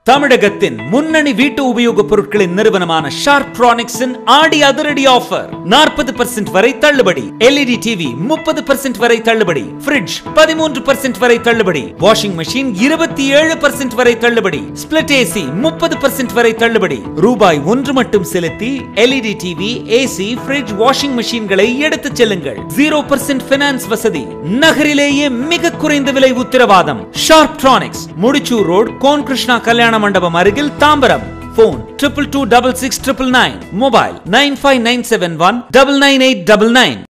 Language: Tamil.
தமிழகத்தின் முன்னணி வீட்டு உபயோகப் பொருட்களின் நிறுவனமான ஷார்ட்ரானிக்ஸின் ஆடி அதிரடி ஆஃபர் நாற்பது பர்சன்ட் வரை தள்ளுபடி எல்இடி டிவி முப்பது பர்சன்ட் வரை தள்ளுபடி ஃப்ரிட்ஜ் பதிமூன்று பர்சன்ட் வரை தள்ளுபடி வாஷிங் மெஷின் இருபத்தி ஏழு பர்சன்ட் வரை தள்ளுபடி ஸ்பிளிட் ஏசி முப்பது பர்சன்ட் வரை தள்ளுபடி ரூபாய் ஒன்று மட்டும் செலுத்தி LED TV AC fridge washing மெஷின்களை எடுத்துச் செல்லுங்கள் ஜீரோ பர்சன்ட் பினான்ஸ் வசதி நகரிலேயே மிக குறைந்த விலை உத்தரவாதம் ஷார்ப்ட்ரானிக்ஸ் முடிச்சூர் ரோட் கோன் கிருஷ்ணா கல்யாண மண்டபம் அருகில் Tambaram phone triple two double six triple nine mobile nine five nine seven one double nine eight double nine